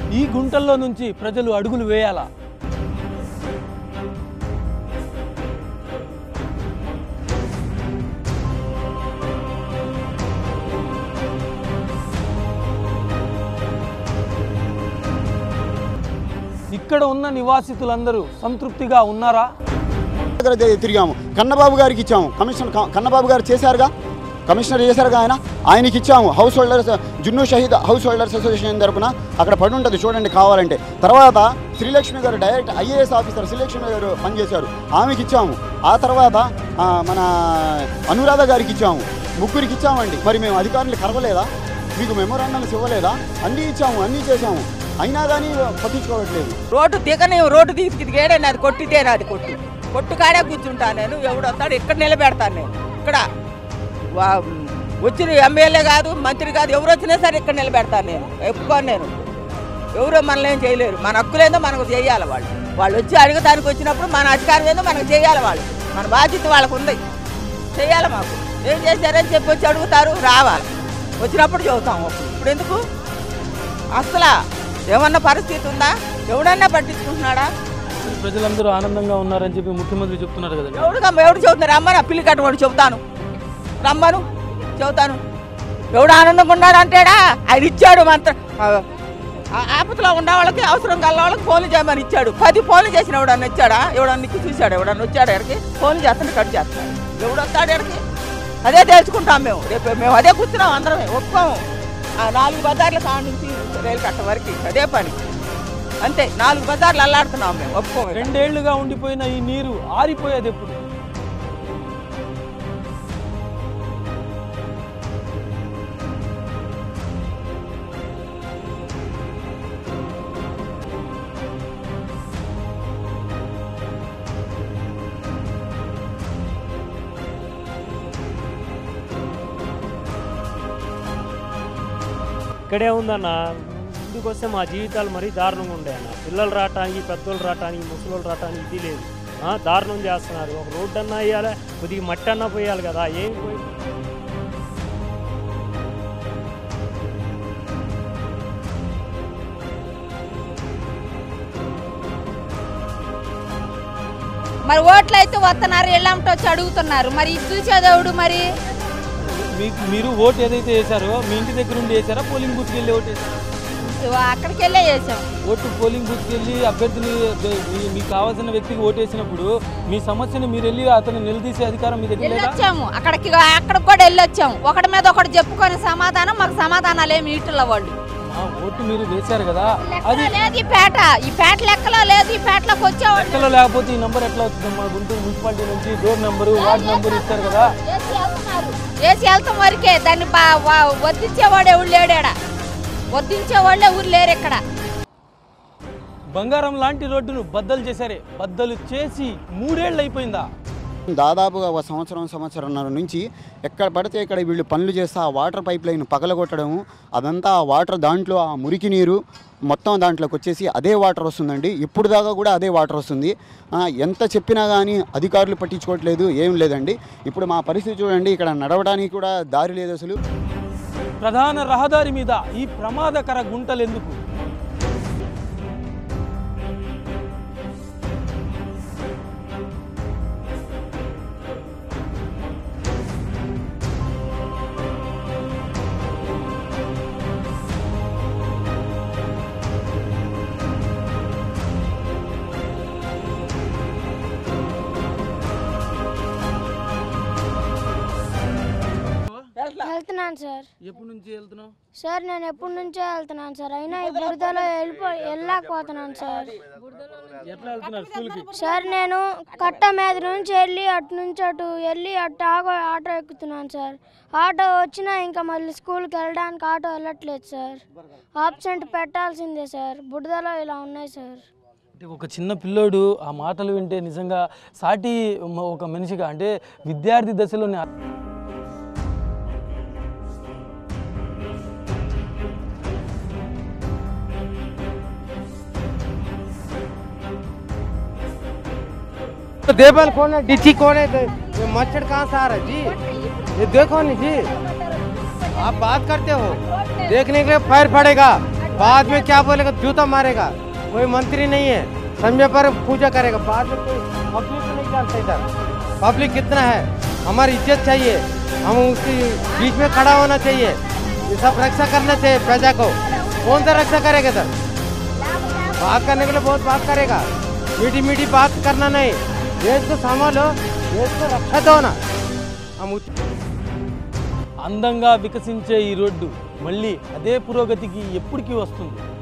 ఈ గుంటల్లో నుంచి ప్రజలు అడుగులు వేయాలా ఇక్కడ ఉన్న నివాసితులందరూ సంతృప్తిగా ఉన్నారా దగ్గర తి- తిరిగాము కన్నబాబు గారికి ఇచ్చాము కమిషనర్ క- కన్నబాబు గారు చేశారుగా కమిషనర్ చేశారుగా ఆయన ఆయనకి ఇచ్చాము హౌస్ హోల్డర్స్ జున్ను షహీద్ హౌస్ హోల్డర్స్ అసోసియేషన్ తరపున అక్కడ పడి ఉంటుంది చూడండి కావాలంటే తర్వాత శ్రీలక్ష్మి గారు డైరెక్ట్ ఐఏఎస్ ఆఫీసర్ శ్రీలక్ష్మి గారు పనిచేశారు ఆమెకి ఇచ్చాము ఆ తర్వాత ఆ, మన అనురాధ గారికి ఇచ్చాము ముగ్గురికి ఇచ్చామండి మరి మేము అధికారులు కరవలేదా మీకు మెమోరాండమ్స్ ఇవ్వలేదా అన్నీ ఇచ్చాము అన్నీ చేశాము అయినా కానీ పట్టించుకోవట్లేదు రోడ్డు దిగని రోడ్డు తీసుకుదిగాడే నాది కొట్టితే నాది కొట్టు కొట్టు కాడే కూర్చుంటాను నేను ఎవడు వస్తాడు ఇక్కడ నిలబెడతాను నేను ఇక్కడ వా- వచ్చిన ఎమ్మెల్యే కాదు మంత్రి కాదు ఎవరు వచ్చినా సరే ఇక్కడ నిలబెడతాను నేను ఎప్పుకోను నేను ఎవరో మనల్ని ఏం చేయలేరు మన హక్కులేదో మనకు చేయాలి వాళ్ళు వాళ్ళు వచ్చి అడగటానికి వచ్చినప్పుడు మన అధికారం ఏందో మనకు చేయాలి వాళ్ళు మన బాధ్యత వాళ్ళకు ఉంది చేయాలి మాకు ఏం చేశారని చెప్పి వచ్చి అడుగుతారు రావాలి వచ్చినప్పుడు చెబుతాం అప్పుడు ఇప్పుడు ఎందుకు అసలు ఏమన్నా పరిస్థితి ఉందా ఎవడన్నా పట్టించుకుంటున్నాడా ప్రజలందరూ ఆనందంగా ఉన్నారని చెప్పి ముఖ్యమంత్రి చెప్తున్నారు కదండి ఎవడుగా ఎవడు చెబుతున్నారు రమ్మని పిల్లి కట్టుకోండి చెబుతాను రమ్మను చెబుతాను ఎవడు ఆనందంగా ఉన్నాడు అంటాడా ఆయన ఇచ్చాడు మంత్ర ఆ ఆపదలో ఉన్న వాళ్ళకి అవసరం కల వాళ్ళకి ఫోన్లు చేయమని ఇచ్చాడు పది ఫోన్లు చేసిన ఎవడన్నా ఇచ్చాడా ఎవడన్నా నీకు చూశాడు ఎవడన్నా వచ్చాడు ఎక్కడికి ఫోన్లు చేస్తాను కట్ చేస్తాడు ఎవడు వస్తాడు ఎక్కడికి అదే తెలుసుకుంటాం మేము రేపు మేము అదే కూర్చున్నాం అందరమే ఒప్పుకోము ఆ నాలుగు బజార్ల కాడ నుంచి రైలు కట్ట వరకు అదే పని అంతే నాలుగు బజార్లు అల్లాడుతున్నాం మేము ఒప్పుకోము ఇక. రెండేళ్లుగా ఉండిపోయిన ఈ నీరు ఆరిపోయేది ఎప్పుడు ఇక్కడే ఉందన్న ముందుకు వస్తే మా జీవితాలు మరీ దారుణంగా ఉంటాయన్న పిల్లలు రావటానికి పెద్దోళ్ళు రావటానికి ముసలోళ్ళు రావటానికి ఇది లేదు ఆ, దారుణం చేస్తున్నారు ఒక రోడ్డు అన్నా వేయాలి కొద్దిగా మట్టి అన్నా పోయాలి కదా ఏం పోయి మరి ఓట్లు అయితే వస్తున్నారు ఎల్లంటి వచ్చి అడుగుతున్నారు మరి ఇది చూసేదేవుడు మరి మీకు మీరు ఓటు ఏదైతే వేశారో మీ ఇంటి దగ్గర నుండి వేసారా పోలింగ్ బూత్కి వెళ్ళి ఓటు వేసారా అక్కడికి వెళ్ళే చేసాం ఓటు పోలింగ్ బూత్కి వెళ్ళి అభ్యర్థిని మీ- మీకు కావాల్సిన వ్యక్తికి ఓటు వేసినప్పుడు మీ సమస్యను మీరు వెళ్ళి అతను నిలదీసే అధికారం మీ దగ్గర లేదా వెళ్ళొచ్చాము అక్కడికి అక్కడికి కూడా వెళ్ళొచ్చాము ఒకటి మీద ఒకటి చెప్పుకొని సమాధానం మాకు సమాధానాలు ఏమి ఇటుల వాళ్ళు మా ఓటు మీరు వేశారు కదా అది లెక్కలో లేదు ఈ పేట ఈ పేట లెక్కలో లేదు ఈ పేటలోకి వచ్చేవాళ్ళు లెక్కలో లేకపోతే ఈ నంబర్ ఎట్లా వస్తుంది మా గుంటూరు మున్సిపాలిటీ నుంచి డోర్ నెంబరు వార్డ్ నెంబర్ ఇస్తారు కదా వేసి వెళ్తున్నారు వేసి వెళ్తాం వరకే దాన్ని బా- వా- వద్దించేవాడు ఎవడు లేడాడ వద్దించేవాళ్ళు ఎవరు లేరు ఇక్కడ బంగారం లాంటి రోడ్డును బద్దలు చేశారే బద్దలు చేసి మూడేళ్ళు అయిపోయిందా దాదాపుగా ఒక సంవత్సరం సంవత్సరంన్నర నుంచి ఎక్కడ పడితే ఇక్కడ వీళ్ళు పనులు చేస్తే ఆ వాటర్ పైప్ లైన్ పగలగొట్టడం అదంతా ఆ వాటర్ దాంట్లో ఆ మురికి నీరు మొత్తం దాంట్లోకి వచ్చేసి అదే వాటర్ వస్తుందండి ఇప్పుడు దాకా కూడా అదే వాటర్ వస్తుంది ఆ, ఎంత చెప్పినా కానీ అధికారులు పట్టించుకోవట్లేదు ఏం లేదండి ఇప్పుడు మా పరిస్థితి చూడండి ఇక్కడ నడవడానికి కూడా దారి లేదు అసలు ప్రధాన రహదారి మీద ఈ ప్రమాదకర గుంటలు ఎందుకు వెళ్తున్నాను సార్ ఎప్పటి నుంచి వెళ్తున్నావు సార్ నేను ఎప్పటి నుంచో వెళ్తున్నాను సార్ అయినా ఈ బురదలో వెళ్ళిపో వెళ్ళలేకపోతున్నాను సార్ ఎట్లా వెళ్తున్నారు స్కూల్కి సార్ నేను కట్ట మీద నుంచి వెళ్ళి అటు నుంచి అటు వెళ్ళి అటు ఆటో ఆటో ఎక్కుతున్నాను సార్ ఆటో వచ్చినా ఇంకా మళ్ళీ స్కూల్కి వెళ్ళడానికి ఆటో వెళ్ళట్లేదు సార్ ఆబ్సెంట్ పెట్టాల్సిందే సార్ బురదలో ఇలా ఉన్నాయి సార్ అంటే ఒక చిన్న పిల్లోడు ఆ మాటలు వింటే నిజంగా సాటి మ- ఒక మనిషిగా అంటే విద్యార్థి దశలోనే देवल कौन है डीची कौन है तो ये मच्छर कहाँ से आ रहा है जी ये देखो नहीं जी आप बात करते हो देखने के लिए फायर पड़ेगा बाद में क्या बोलेगा जूता मारेगा कोई मंत्री नहीं है समय पर पूजा करेगा बाद में कोई पब्लिक को नहीं जानता इधर पब्लिक कितना है हमारी इज्जत चाहिए हम उसकी बीच में खड़ा होना चाहिए ये सब रक्षा करना चाहिए प्रजा को कौन सा रक्षा करेगा इधर बात करने के लिए बहुत बात करेगा मीठी मीठी बात करना नहीं देश को संभालो देश को रक्षा दो ना हम उस- అందంగా వికసించే ఈ రోడ్డు మళ్ళీ అదే పురోగతికి ఎప్పటికీ వస్తుంది